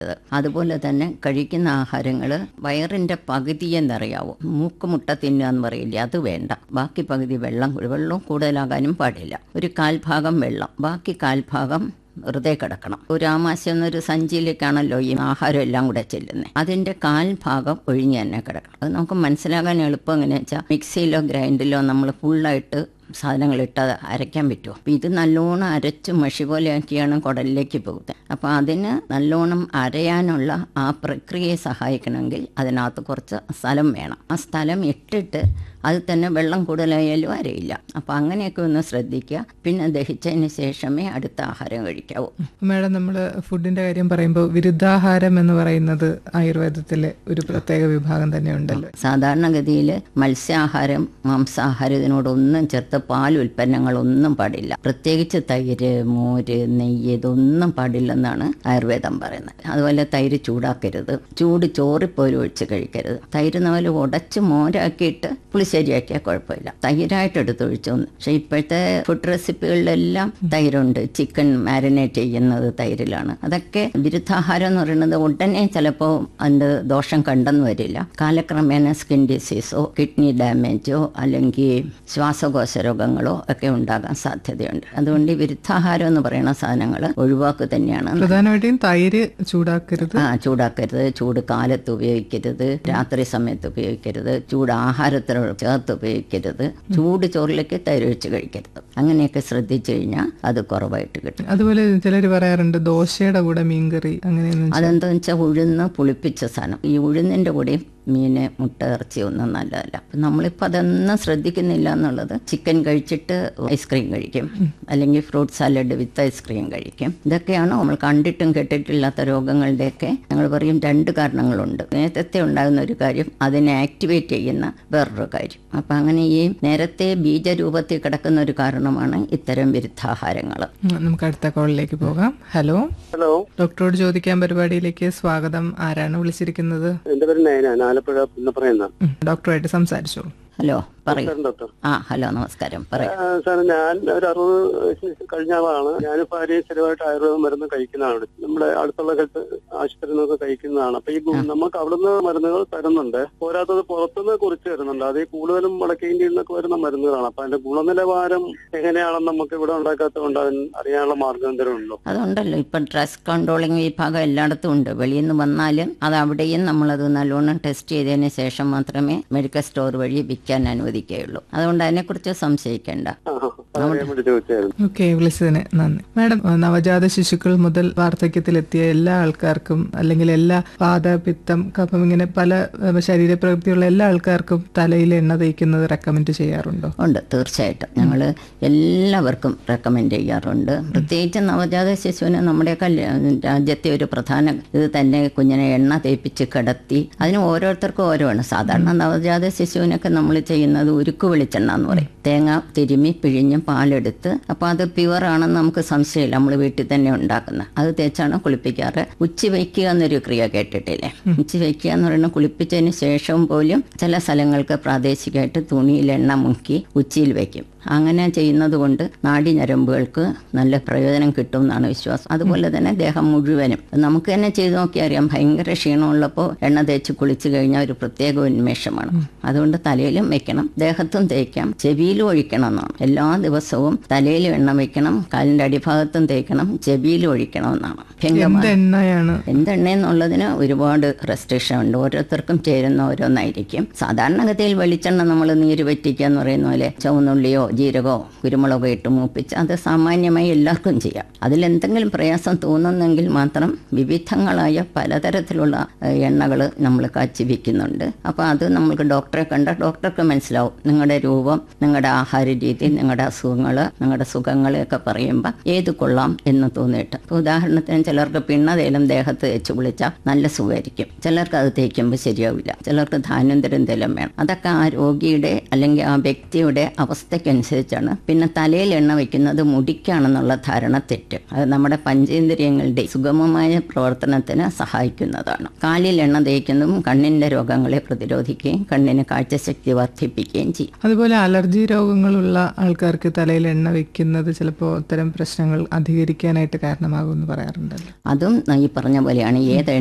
അതുപോലെ തന്നെ കഴിക്കുന്ന ആഹാരങ്ങൾ വയറിൻ്റെ പകുതിയെന്നറിയാവോ മൂക്കുമുട്ട തിന്നുക എന്ന് പറയില്ലേ അത് വേണ്ട ബാക്കി പകുതി വെള്ളം വെള്ളം കൂടുതലാകാനും പാടില്ല ഒരു കാൽഭാഗം വെള്ളം ബാക്കി കാൽഭാഗം വെറുതെ കിടക്കണം ഒരു ആമാശം എന്നൊരു സഞ്ചിയിലേക്കാണല്ലോ ഈ ആഹാരം എല്ലാം കൂടെ ചെല്ലുന്നത് അതിൻ്റെ കാൽ ഭാഗം ഒഴിഞ്ഞ് തന്നെ കിടക്കണം അത് നമുക്ക് മനസ്സിലാകാൻ എളുപ്പം എങ്ങനെയാ വെച്ചാൽ മിക്സിയിലോ ഗ്രൈൻഡിലോ നമ്മൾ ഫുള്ളായിട്ട് സാധനങ്ങൾ ഇട്ട് അരയ്ക്കാൻ പറ്റുമോ അപ്പം ഇത് നല്ലോണം അരച്ച് മഷി പോലെ ആക്കിയാണ് കുടലിലേക്ക് പോകുന്നത് അപ്പോൾ അതിന് നല്ലോണം അരയാനുള്ള ആ പ്രക്രിയയെ സഹായിക്കണമെങ്കിൽ അതിനകത്ത് കുറച്ച് സ്ഥലം വേണം ആ സ്ഥലം ഇട്ടിട്ട് അത് തന്നെ വെള്ളം കൂടുതലായാലും അരയില്ല അപ്പോൾ അങ്ങനെയൊക്കെ ഒന്ന് ശ്രദ്ധിക്കുക പിന്നെ ദഹിച്ചതിന് ശേഷമേ അടുത്ത ആഹാരം കഴിക്കാവൂ മാഡം നമ്മൾ ഫുഡിന്റെ കാര്യം പറയുമ്പോൾ വിരുദ്ധാഹാരം എന്ന് പറയുന്നത് ആയുർവേദത്തിലെ ഒരു പ്രത്യേക വിഭാഗം തന്നെ ഉണ്ടല്ലോ സാധാരണഗതിയിൽ മത്സ്യാഹാരം മാംസാഹാരം ഇതിനോടൊന്നും ചേർത്ത് പാൽ ഉൽപ്പന്നങ്ങളൊന്നും പാടില്ല പ്രത്യേകിച്ച് തൈര് മോര് നെയ്യ് ഇതൊന്നും പാടില്ലെന്നാണ് ആയുർവേദം പറയുന്നത് അതുപോലെ തൈര് ചൂടാക്കരുത് ചൂട് ചോറിപ്പോലും ഒഴിച്ച് കഴിക്കരുത് തൈര് നാല് ഉടച്ച് മോരാക്കിയിട്ട് പുളിശ്ശേരിയാക്കിയാൽ കുഴപ്പമില്ല തൈരായിട്ട് എടുത്ത് ഒഴിച്ചൊന്ന് പക്ഷേ ഇപ്പോഴത്തെ ഫുഡ് റെസിപ്പികളിലെല്ലാം തൈരുണ്ട് ചിക്കൻ മാരിനേറ്റ് ചെയ്യുന്നത് തൈരിലാണ് അതൊക്കെ വിരുദ്ധാഹാരം എന്ന് പറയുന്നത് ഉടനെ ചിലപ്പോൾ അതിൻ്റെ ദോഷം കണ്ടെന്ന് വരില്ല കാലക്രമേണ സ്കിൻ ഡിസീസോ കിഡ്നി ഡാമേജോ അല്ലെങ്കിൽ ശ്വാസകോശ രോഗങ്ങളോ ഒക്കെ ഉണ്ടാകാൻ സാധ്യതയുണ്ട് അതുകൊണ്ട് ഈ വിരുദ്ധാഹാരം എന്ന് പറയുന്ന സാധനങ്ങൾ ഒഴിവാക്കുക തന്നെയാണ് പ്രധാനമായിട്ടും തൈര് ചൂടാക്കരുത് ആ ചൂടാക്കരുത് ചൂട് കാലത്ത് ഉപയോഗിക്കരുത് രാത്രി സമയത്ത് ഉപയോഗിക്കരുത് ചൂട് ആഹാരത്തിനോട് ചേർത്ത് ഉപയോഗിക്കരുത് ചൂട് ചോറിലേക്ക് തൈര് ഒഴിച്ച് കഴിക്കരുത് അങ്ങനെയൊക്കെ ശ്രദ്ധിച്ചു കഴിഞ്ഞാൽ അത് കുറവായിട്ട് കിട്ടും അതുപോലെ ചിലർ പറയാറുണ്ട് ദോശയുടെ കൂടെ മീൻകറി അങ്ങനെയൊന്നും അതെന്താണെന്ന് വെച്ചാൽ ഉഴുന്ന് പുളിപ്പിച്ച സാധനം ഈ ഉഴുന്നിൻ്റെ കൂടെയും മീന് മുട്ട ഇറച്ചി ഒന്നും നല്ലതല്ല അപ്പം നമ്മളിപ്പോൾ അതൊന്നും ശ്രദ്ധിക്കുന്നില്ല എന്നുള്ളത് ചിക്കൻ കഴിച്ചിട്ട് ഐസ്ക്രീം കഴിക്കും അല്ലെങ്കിൽ ഫ്രൂട്ട് സാലഡ് വിത്ത് ഐസ്ക്രീം കഴിക്കും ഇതൊക്കെയാണ് നമ്മൾ കണ്ടിട്ടും കേട്ടിട്ടില്ലാത്ത രോഗങ്ങളുടെയൊക്കെ ഞങ്ങൾ പറയും രണ്ട് കാരണങ്ങളുണ്ട് നേരത്തെ ഉണ്ടാകുന്ന ഒരു കാര്യം അതിനെ ആക്ടിവേറ്റ് ചെയ്യുന്ന വേറൊരു കാര്യം അപ്പം അങ്ങനെ ഈ നേരത്തെ ബീജരൂപത്തിൽ കിടക്കുന്ന ഒരു കാരണമാണ് ഇത്തരം വിരുദ്ധാഹാരങ്ങൾ ഉം, നമുക്ക് അടുത്ത കോളിലേക്ക് പോകാം ഹലോ ഹലോ ഡോക്ടറോട് ചോദിക്കാൻ പരിപാടിയിലേക്ക് സ്വാഗതം ആരാണ് വിളിച്ചിരിക്കുന്നത് എന്റെ പേര് നയനാണ് ആലപ്പുഴ പുന്നപ്പറയുന്ന ഉം, ഡോക്ടറുമായിട്ട് സംസാരിച്ചോളൂ ഹലോ പറയൂ ഡോക്ടർ ആ ഹലോ നമസ്കാരം പറയൂ സാർ ഞാൻ ഒരു അറുപത് വയസ്സിന് കഴിഞ്ഞ ആളാണ് ഞാൻ ഭാര്യയും സ്ഥിരമായിട്ട് ആയുർവേദ മരുന്ന് കഴിക്കുന്നതാണ് നമ്മുടെ അടുത്തുള്ള ഹെൽത്ത് ആശുപത്രിയിൽ നിന്നൊക്കെ കഴിക്കുന്നതാണ് അപ്പൊ ഈ ഗു- നമുക്ക് അവിടുന്ന് മരുന്നുകൾ തരുന്നുണ്ട് പോരാത്തത് പുറത്തുനിന്ന് കുറിച്ച് തരുന്നുണ്ട് അത് ഈ കൂടുതലും വടക്കേ ഇന്ത്യയിൽ നിന്നൊക്കെ വരുന്ന മരുന്നുകളാണ് അപ്പൊ അതിന്റെ ഗുണനിലവാരം എങ്ങനെയാണെന്ന് നമുക്ക് ഇവിടെ ഉണ്ടാക്കാത്തതുകൊണ്ട് അതിന് അറിയാനുള്ള മാർഗം എന്തെങ്കിലും ഉണ്ടോ അതുണ്ടല്ലോ ഇപ്പം ഡ്രസ് കൺട്രോളിങ് വിഭാഗം എല്ലായിടത്തും ഉണ്ട് വെളിയിൽ നിന്ന് വന്നാലും അത് അവിടെയും നമ്മളത് നല്ലോണം ടെസ്റ്റ് ചെയ്തതിന് ശേഷം മാത്രമേ മെഡിക്കൽ സ്റ്റോർ വഴി വിൽക്കാൻ അനുവദിക്കുകയുള്ളൂ അതുകൊണ്ട് അതിനെക്കുറിച്ച് സംശയിക്കേണ്ട ആ, ആ. അതറിയാൻ വേണ്ടി ചോദിച്ചായിരുന്നു ഓക്കെ വിളിച്ചതിന് നന്ദി മാഡം ഏഹ്, നവജാത ശിശുക്കൾ മുതൽ വാർദ്ധക്യത്തിലെത്തിയ എല്ലാ ആൾക്കാർക്കും അല്ലെങ്കിൽ എല്ലാ വാത പിത്തം കഫം ഇങ്ങനെ പല ഏഹ്, ശരീരപ്രവൃത്തിയുള്ള എല്ലാ ആൾക്കാർക്കും തലയിൽ എണ്ണ തേക്കുന്നത് റെക്കമെൻഡ് ചെയ്യാറുണ്ടോ ഉണ്ട് തീർച്ചയായിട്ടും ഞങ്ങൾ എല്ലാവർക്കും റെക്കമെൻഡ് ചെയ്യാറുണ്ട് പ്രത്യേകിച്ച് നവജാത ശിശുവിന് നമ്മുടെയൊക്കെ ല- രാജ്യത്തെ ഒരു പ്രധാന ഇത് തന്നെ കുഞ്ഞിനെ എണ്ണ തേപ്പിച്ച് കിടത്തി അതിന് ഓരോരുത്തർക്കും ഓരോആണ് സാധാരണ നവജാത ശിശുവിനൊക്കെ നമ്മൾ ചെയ്യുന്നത് ഉരുക്ക് വെളിച്ചെണ്ണ എന്ന് പറയും തേങ്ങ തിരുമ്മി പിഴിഞ്ഞ് പാലെടുത്ത് അപ്പോൾ അത് പ്യുവർ ആണെന്ന് നമുക്ക് സംശയമില്ല നമ്മൾ വീട്ടിൽ തന്നെ ഉണ്ടാക്കുന്നത് അത് തേച്ചാണ് കുളിപ്പിക്കാറ് ഉച്ചി വയ്ക്കുക എന്നൊരു ക്രിയ കേട്ടിട്ടില്ലേ ഉച്ചി വയ്ക്കുക എന്ന് പറയുന്നത് കുളിപ്പിച്ചതിന് ശേഷം പോലും ചില സ്ഥലങ്ങൾക്ക് പ്രാദേശികമായിട്ട് തുണിയിൽ എണ്ണ മുക്കി ഉച്ചിയിൽ വയ്ക്കും അങ്ങനെ ചെയ്യുന്നത് കൊണ്ട് നാഡി ഞരമ്പുകൾക്ക് നല്ല പ്രയോജനം കിട്ടും എന്നാണ് വിശ്വാസം അതുപോലെ തന്നെ ദേഹം മുഴുവനും നമുക്ക് തന്നെ ചെയ്ത് നോക്കിയാൽ അറിയാം ഭയങ്കര ക്ഷീണമുള്ളപ്പോൾ എണ്ണ തേച്ച് കുളിച്ചു കഴിഞ്ഞാൽ ഒരു പ്രത്യേക ഉന്മേഷമാണ് അതുകൊണ്ട് തലയിലും വെക്കണം ദേഹത്തും തേക്കാം ചെവിയിലും ഒഴിക്കണം എന്നാണ് എല്ലാ ദിവസവും തലയിലും എണ്ണ വെക്കണം കാലിൻ്റെ അടിഭാഗത്തും തേക്കണം ചെവിയിലും ഒഴിക്കണം എന്നാണ് ഭയങ്കരമായ എന്ത് എണ്ണയാണ് എന്തെണ്ണയെന്നുള്ളതിന് ഒരുപാട് റെസ്ട്രിക്ഷൻ ഉണ്ട് ഓരോരുത്തർക്കും ചേരുന്ന ഓരോന്നായിരിക്കും സാധാരണഗതിയിൽ വെളിച്ചെണ്ണ നമ്മൾ നീര് വറ്റിക്കുക എന്ന് പറയുന്ന പോലെ ചുവന്നുള്ളിയോ ജീരകമോ കുരുമുളകോ ഇട്ട് മൂപ്പിച്ച് അത് സാമാന്യമായി എല്ലാവർക്കും ചെയ്യാം അതിലെന്തെങ്കിലും പ്രയാസം തോന്നുന്നെങ്കിൽ മാത്രം വിവിധങ്ങളായ പലതരത്തിലുള്ള എണ്ണകൾ നമ്മൾ കാച്ചി വിൽക്കുന്നുണ്ട് അപ്പോൾ അത് നമ്മൾക്ക് ഡോക്ടറെ കണ്ട ഡോക്ടർക്ക് മനസ്സിലാവും നിങ്ങളുടെ രൂപം നിങ്ങളുടെ ആഹാര രീതി നിങ്ങളുടെ അസുഖങ്ങൾ നിങ്ങളുടെ സുഖങ്ങളെയൊക്കെ പറയുമ്പോൾ ഏത് കൊള്ളാം എന്ന് തോന്നിയിട്ട് ഇപ്പോൾ ഉദാഹരണത്തിന് ചിലർക്ക് പിണ്ണതേലും ദേഹത്ത് തേച്ച് കുളിച്ചാൽ നല്ല സുഖമായിരിക്കും ചിലർക്ക് അത് തേക്കുമ്പോൾ ശരിയാവില്ല ചിലർക്ക് ധാന്യന്തരം തേലും വേണം അതൊക്കെ ആ രോഗിയുടെ അല്ലെങ്കിൽ ആ വ്യക്തിയുടെ അവസ്ഥയ്ക്കനുസരിച്ച് അനുസരിച്ചാണ് പിന്നെ തലയിൽ എണ്ണ വയ്ക്കുന്നത് മുടിക്കാണെന്നുള്ള ധാരണ തെറ്റ് അത് നമ്മുടെ പഞ്ചേന്ദ്രിയങ്ങളുടെ സുഗമമായ പ്രവർത്തനത്തിന് സഹായിക്കുന്നതാണ് കാലിൽ എണ്ണ തേക്കുന്നതും കണ്ണിൻ്റെ രോഗങ്ങളെ പ്രതിരോധിക്കുകയും കണ്ണിന് കാഴ്ചശക്തി വർദ്ധിപ്പിക്കുകയും ചെയ്യും അതുപോലെ അലർജി രോഗങ്ങളുള്ള ആൾക്കാർക്ക് തലയിൽ എണ്ണ വെക്കുന്നത് ചിലപ്പോൾ ഇത്തരം പ്രശ്നങ്ങൾ അധികരിക്കാനായിട്ട് കാരണമാകുമെന്ന് പറയാറുണ്ടല്ലോ അതും ഈ പറഞ്ഞ പോലെയാണ് ഏത്